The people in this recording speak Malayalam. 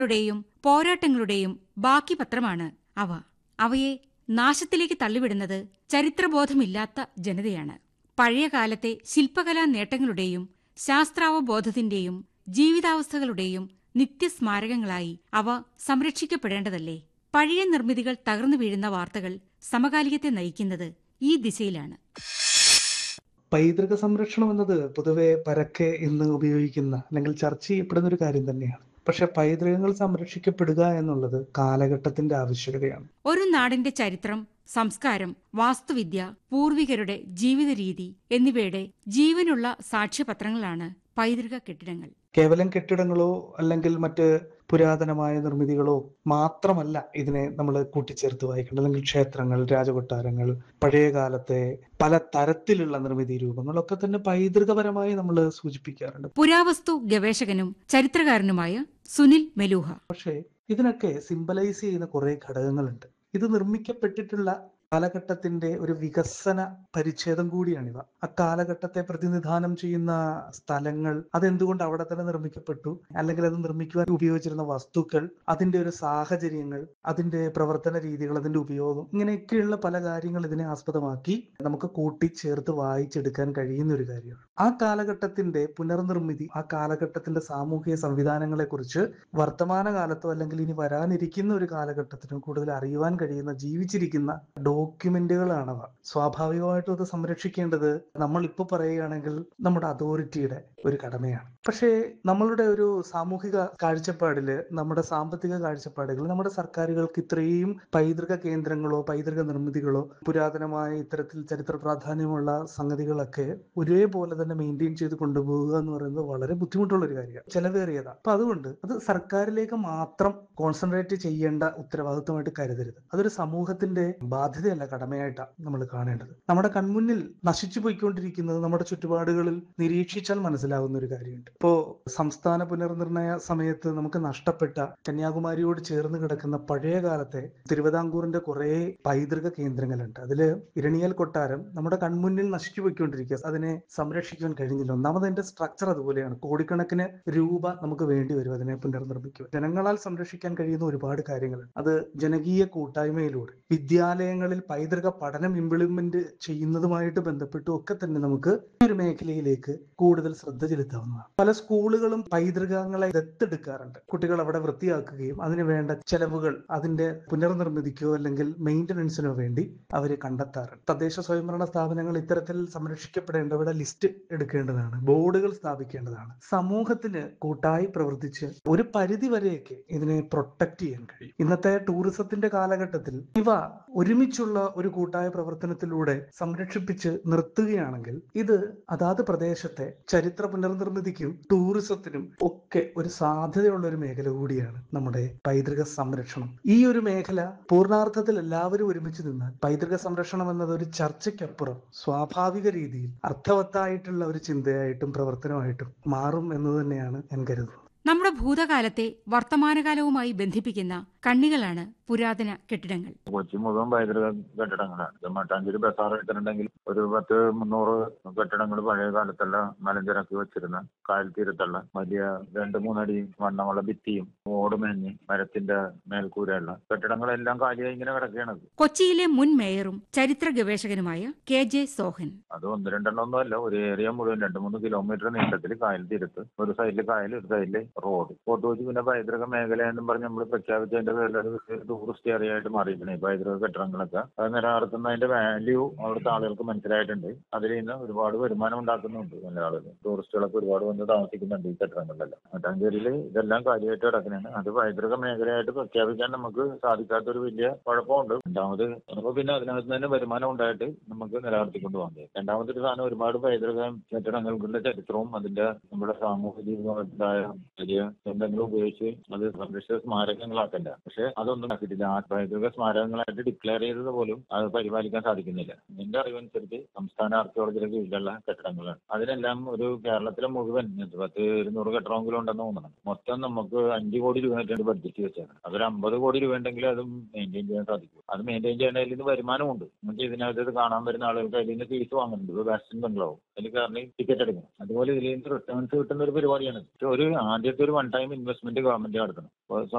ങ്ങളുടെയും പോരാട്ടങ്ങളുടെയും ബാക്കി പത്രമാണ് അവ അവയെ നാശത്തിലേക്ക് തള്ളിവിടുന്നത് ചരിത്രബോധമില്ലാത്ത ജനതയാണ് പഴയകാലത്തെ ശില്പകലാ നേട്ടങ്ങളുടെയും ശാസ്ത്രാവബോധത്തിന്റെയും ജീവിതാവസ്ഥകളുടെയും നിത്യസ്മാരകങ്ങളായി അവ സംരക്ഷിക്കപ്പെടേണ്ടതല്ലേ പഴയ നിർമ്മിതികൾ തകർന്നു വീഴുന്ന വാർത്തകൾ സമകാലികത്തെ നയിക്കുന്നത് ഈ ദിശയിലാണ് പൈതൃക സംരക്ഷണം എന്നത് പൊതുവെ പരക്കെ ഇന്ന് ഉപയോഗിക്കുന്ന അല്ലെങ്കിൽ ചർച്ച ചെയ്യപ്പെടുന്ന ഒരു കാര്യം തന്നെയാണ് പക്ഷെ പൈതൃകങ്ങൾ സംരക്ഷിക്കപ്പെടുക എന്നുള്ളത് കാലഘട്ടത്തിന്റെ ആവശ്യകതയാണ് ഒരു നാടിന്റെ ചരിത്രം സംസ്കാരം വാസ്തുവിദ്യ പൂർവികരുടെ ജീവിത രീതി എന്നിവയുടെ ജീവനുള്ള സാക്ഷ്യപത്രങ്ങളാണ് പൈതൃക കെട്ടിടങ്ങൾ കേവലം കെട്ടിടങ്ങളോ അല്ലെങ്കിൽ മറ്റ് പുരാതനമായ നിർമ്മിതികളോ മാത്രമല്ല ഇതിനെ നമ്മൾ കൂട്ടിച്ചേർത്ത് വായിക്കേണ്ടത് അല്ലെങ്കിൽ ക്ഷേത്രങ്ങൾ രാജകൊട്ടാരങ്ങൾ പഴയ കാലത്തെ പല തരത്തിലുള്ള നിർമ്മിതി രൂപങ്ങളൊക്കെ തന്നെ പൈതൃകപരമായി നമ്മൾ സൂചിപ്പിക്കാറുണ്ട് പുരാവസ്തു ഗവേഷകനും ചരിത്രകാരനുമായ സുനിൽ മെലൂഹ പക്ഷേ ഇതിനൊക്കെ സിംബലൈസ് ചെയ്യുന്ന കുറെ ഘടകങ്ങളുണ്ട് ഇത് നിർമ്മിക്കപ്പെട്ടിട്ടുള്ള കാലഘട്ടത്തിന്റെ ഒരു വികസന പരിച്ഛേദം കൂടിയാണിവ ആ കാലഘട്ടത്തെ പ്രതിനിധാനം ചെയ്യുന്ന സ്ഥലങ്ങൾ അതെന്തുകൊണ്ട് അവിടെ തന്നെ നിർമ്മിക്കപ്പെട്ടു അല്ലെങ്കിൽ അത് നിർമ്മിക്കുവാൻ ഉപയോഗിച്ചിരുന്ന വസ്തുക്കൾ അതിന്റെ ഒരു സാഹചര്യങ്ങൾ അതിന്റെ പ്രവർത്തന രീതികൾ അതിന്റെ ഉപയോഗം ഇങ്ങനെയൊക്കെയുള്ള പല കാര്യങ്ങൾ ഇതിനെ ആസ്പദമാക്കി നമുക്ക് കൂട്ടിച്ചേർത്ത് വായിച്ചെടുക്കാൻ കഴിയുന്ന ഒരു കാര്യമാണ് ആ കാലഘട്ടത്തിന്റെ പുനർനിർമ്മിതി ആ കാലഘട്ടത്തിന്റെ സാമൂഹിക സംവിധാനങ്ങളെ കുറിച്ച് വർത്തമാന കാലത്തോ അല്ലെങ്കിൽ ഇനി വരാനിരിക്കുന്ന ഒരു കാലഘട്ടത്തിനും കൂടുതൽ അറിയുവാൻ കഴിയുന്ന ജീവിച്ചിരിക്കുന്ന ഡോക്യുമെന്റുകളാണവ സ്വാഭാവികമായിട്ടും അത് സംരക്ഷിക്കേണ്ടത് നമ്മൾ ഇപ്പൊ പറയുകയാണെങ്കിൽ നമ്മുടെ അതോറിറ്റിയുടെ ഒരു കടമയാണ് പക്ഷേ നമ്മളുടെ ഒരു സാമൂഹിക കാഴ്ചപ്പാടില് നമ്മുടെ സാമ്പത്തിക കാഴ്ചപ്പാടുകൾ നമ്മുടെ സർക്കാരുകൾക്ക് ഇത്രയും പൈതൃക കേന്ദ്രങ്ങളോ പൈതൃക നിർമ്മിതികളോ പുരാതനമായ ഇത്തരത്തിൽ ചരിത്ര പ്രാധാന്യമുള്ള സംഗതികളൊക്കെ ഒരേപോലെ തന്നെ മെയിൻറ്റെയിൻ ചെയ്ത് കൊണ്ടുപോകുക എന്ന് പറയുന്നത് വളരെ ബുദ്ധിമുട്ടുള്ള ഒരു കാര്യമാണ് ചെലവേറിയതാണ് അപ്പൊ അതുകൊണ്ട് അത് സർക്കാരിലേക്ക് മാത്രം കോൺസെൻട്രേറ്റ് ചെയ്യേണ്ട ഉത്തരവാദിത്വമായിട്ട് കരുതരുത് അതൊരു സമൂഹത്തിന്റെ ബാധ്യതയല്ല കടമയായിട്ടാണ് നമ്മൾ കാണേണ്ടത് നമ്മുടെ കൺമുന്നിൽ നശിച്ചു പോയിക്കൊണ്ടിരിക്കുന്നത് നമ്മുടെ ചുറ്റുപാടുകളിൽ നിരീക്ഷിച്ചാൽ മനസ്സിലാകുന്ന ഒരു കാര്യമുണ്ട് ഇപ്പോ സംസ്ഥാന പുനർനിർണയ സമയത്ത് നമുക്ക് നഷ്ടപ്പെട്ട കന്യാകുമാരിയോട് ചേർന്ന് കിടക്കുന്ന പഴയ കാലത്തെ തിരുവിതാംകൂറിന്റെ കുറെ പൈതൃക കേന്ദ്രങ്ങളുണ്ട് അതില് ഇരണിയൽ കൊട്ടാരം നമ്മുടെ കൺമുന്നിൽ നശിച്ചു പോയിക്കൊണ്ടിരിക്കുക അതിനെ സംരക്ഷിക്കാൻ കഴിഞ്ഞില്ല ഒന്നാമത് അതിന്റെ സ്ട്രക്ചർ അതുപോലെയാണ് കോടിക്കണക്കിന് രൂപ നമുക്ക് വേണ്ടി വരും അതിനെ പുനർനിർമ്മിക്കുക ജനങ്ങളാൽ സംരക്ഷിക്കാൻ കഴിയുന്ന ഒരുപാട് കാര്യങ്ങളുണ്ട് അത് ജനകീയ കൂട്ടായ്മയിലൂടെ വിദ്യാലയങ്ങളിൽ പൈതൃക പഠനം ഇംപ്ലിമെന്റ് ചെയ്യുന്നതുമായിട്ട് ബന്ധപ്പെട്ടും ഒക്കെ തന്നെ നമുക്ക് ഈ ഒരു മേഖലയിലേക്ക് കൂടുതൽ ശ്രദ്ധ ചെലുത്താവുന്നതാണ് പല സ്കൂളുകളും പൈതൃകങ്ങളെ ദത്തെടുക്കാറുണ്ട് കുട്ടികൾ അവിടെ വൃത്തിയാക്കുകയും അതിന് വേണ്ട ചെലവുകൾ അതിന്റെ പുനർനിർമ്മിതിക്കോ അല്ലെങ്കിൽ മെയിന്റനൻസിനോ വേണ്ടി അവർ കണ്ടെത്താറുണ്ട് തദ്ദേശ സ്വയംഭരണ സ്ഥാപനങ്ങൾ ഇത്തരത്തിൽ സംരക്ഷിക്കപ്പെടേണ്ടവരുടെ ലിസ്റ്റ് എടുക്കേണ്ടതാണ് ബോർഡുകൾ സ്ഥാപിക്കേണ്ടതാണ് സമൂഹത്തിന് കൂട്ടായി പ്രവർത്തിച്ച് ഒരു പരിധി വരെയൊക്കെ ഇതിനെ പ്രൊട്ടക്ട് ചെയ്യാൻ കഴിയും ഇന്നത്തെ ടൂറിസത്തിന്റെ കാലഘട്ടത്തിൽ ഇവ ഒരുമിച്ചുള്ള ഒരു കൂട്ടായ പ്രവർത്തനത്തിലൂടെ സംരക്ഷിപ്പിച്ച് നിർത്തുകയാണെങ്കിൽ ഇത് അതാത് പ്രദേശത്തെ ചരിത്ര പുനർനിർമ്മിതിക്കും ടൂറിസത്തിനും ഒക്കെ ഒരു സാധ്യതയുള്ള ഒരു മേഖല കൂടിയാണ് നമ്മുടെ പൈതൃക സംരക്ഷണം ഈ ഒരു മേഖല പൂർണ്ണാർത്ഥത്തിൽ എല്ലാവരും ഒരുമിച്ച് നിന്നാൽ പൈതൃക സംരക്ഷണം എന്നത് ഒരു ചർച്ചയ്ക്കപ്പുറം സ്വാഭാവിക രീതിയിൽ അർത്ഥവത്തായിട്ടുള്ള ഒരു ചിന്തയായിട്ടും പ്രവർത്തനമായിട്ടും മാറും എന്ന് തന്നെയാണ് ഞാൻ കരുതുന്നത് നമ്മുടെ ഭൂതകാലത്തെ വർത്തമാനകാലവുമായി ബന്ധിപ്പിക്കുന്ന കണ്ണികളാണ് പുരാതന കെട്ടിടങ്ങൾ കൊച്ചി മുഴുവൻ പൈതൃക കെട്ടിടങ്ങളാണ് ഇത് മട്ടാഞ്ചേരി ബസാർ എടുത്തിട്ടുണ്ടെങ്കിൽ ഒരു പത്ത് മുന്നൂറ് കെട്ടിടങ്ങൾ പഴയ കാലത്തുള്ള മലഞ്ചരക്കി വെച്ചിരുന്ന കായൽ തീരത്തുള്ള വലിയ രണ്ട് മൂന്നടി വണ്ണമുള്ള ഭിത്തിയും ഓടുമേഞ്ഞ് മരത്തിന്റെ മേൽക്കൂരയുള്ള കെട്ടിടങ്ങളെല്ലാം കാലിയായി ഇങ്ങനെ കിടക്കുകയാണ് കൊച്ചിയിലെ മുൻ മേയറും ചരിത്ര ഗവേഷകനുമായ കെ ജെ സോഹൻ അത് ഒന്ന് രണ്ടെണ്ണം ഒന്നും അല്ല ഒരു ഏരിയ മുഴുവൻ രണ്ട് മൂന്ന് കിലോമീറ്റർ നീളത്തിൽ കായൽ തീരത്ത് ഒരു സൈഡിൽ കായൽ ഒരു സൈഡിൽ റോഡ് ഫോട്ടോ വെച്ച് പിന്നെ പൈതൃക മേഖല എന്നും പറഞ്ഞ് നമ്മൾ പ്രഖ്യാപിച്ചതിന്റെ പേരിൽ അത് ടൂറിസ്റ്റ് ഏരിയ ആയിട്ട് മാറിയിരിക്കണേ പൈതൃക കെട്ടിടങ്ങളൊക്കെ അത് നിലനിർത്തുന്നതിന്റെ വാല്യൂ അവിടുത്തെ ആളുകൾക്ക് മനസ്സിലായിട്ടുണ്ട് അതിൽ നിന്ന് ഒരുപാട് വരുമാനം ഉണ്ടാക്കുന്നുണ്ട് നല്ല ആളുകൾ ടൂറിസ്റ്റുകളൊക്കെ ഒരുപാട് വന്ന് താമസിക്കുന്നുണ്ട് ഈ കെട്ടിടങ്ങളിലെല്ലാം മട്ടാഞ്ചേരിയിൽ ഇതെല്ലാം കാര്യമായിട്ട് കിടക്കുന്നതാണ് അത് പൈതൃക മേഖലയായിട്ട് പ്രഖ്യാപിക്കാൻ നമുക്ക് സാധിക്കാത്തൊരു വലിയ കുഴപ്പമുണ്ട് രണ്ടാമത് അപ്പൊ പിന്നെ അതിനകത്ത് തന്നെ വരുമാനം ഉണ്ടായിട്ട് നമുക്ക് നിലനിർത്തിക്കൊണ്ട് പോകാൻ കഴിയും രണ്ടാമത്തെ ഒരു സാധനം ഒരുപാട് പൈതൃക കെട്ടിടങ്ങൾക്കുള്ള ചരിത്രവും അതിന്റെ നമ്മുടെ സാമൂഹികമായ വലിയ എന്തെങ്കിലും ഉപയോഗിച്ച് അത് സംരക്ഷിത സ്മാരകങ്ങളാക്കണ്ട പക്ഷെ അതൊന്നും ആക്കി പൈതൃക പൈതൃക സ്മാരകങ്ങളായിട്ട് ഡിക്ലെയർ ചെയ്തത് പോലും അത് പരിപാലിക്കാൻ സാധിക്കുന്നില്ല എന്റെ അറിവനുസരിച്ച് സംസ്ഥാന ആർക്കിയോളജിയുടെ കീഴിലുള്ള കെട്ടിടങ്ങളാണ് അതിനെല്ലാം ഒരു കേരളത്തിലെ മുഴുവൻ ഇത് പത്ത് ഇരുന്നൂറ് കെട്ടിടമെങ്കിലും ഉണ്ടെന്ന് തോന്നുന്നു മൊത്തം നമുക്ക് അഞ്ച് കോടി രൂപയായിട്ടാണ് ബഡ്ജറ്റ് വെച്ചേക്കുന്നത് അതൊരു അമ്പത് കോടി രൂപ ഉണ്ടെങ്കിൽ അത് മെയിൻറ്റെയിൻ ചെയ്യാൻ സാധിക്കും അത് മെയിൻറ്റെയിൻ ചെയ്യണതിൽ നിന്ന് വരുമാനമുണ്ട് നമുക്ക് ഇതിനകത്ത് ഇത് കാണാൻ വരുന്ന ആളുകൾക്ക് അതിൽ നിന്ന് ഫീസ് വാങ്ങുന്നുണ്ട് ഇപ്പോൾ വെസ്റ്റേൺ ബംഗ്ലാവ് അതിൽ കയറി ടിക്കറ്റ് എടുക്കണം അതുപോലെ ഇതിൽ നിന്ന് റിട്ടേൺസ് കിട്ടുന്ന ഒരു പരിപാടിയാണ് ഇത് ഒരു ആദ്യത്തെ ഒരു വൺ ടൈം ഇൻവെസ്റ്റ്മെന്റ് ഗവൺമെന്റ് നടത്തണം അപ്പോൾ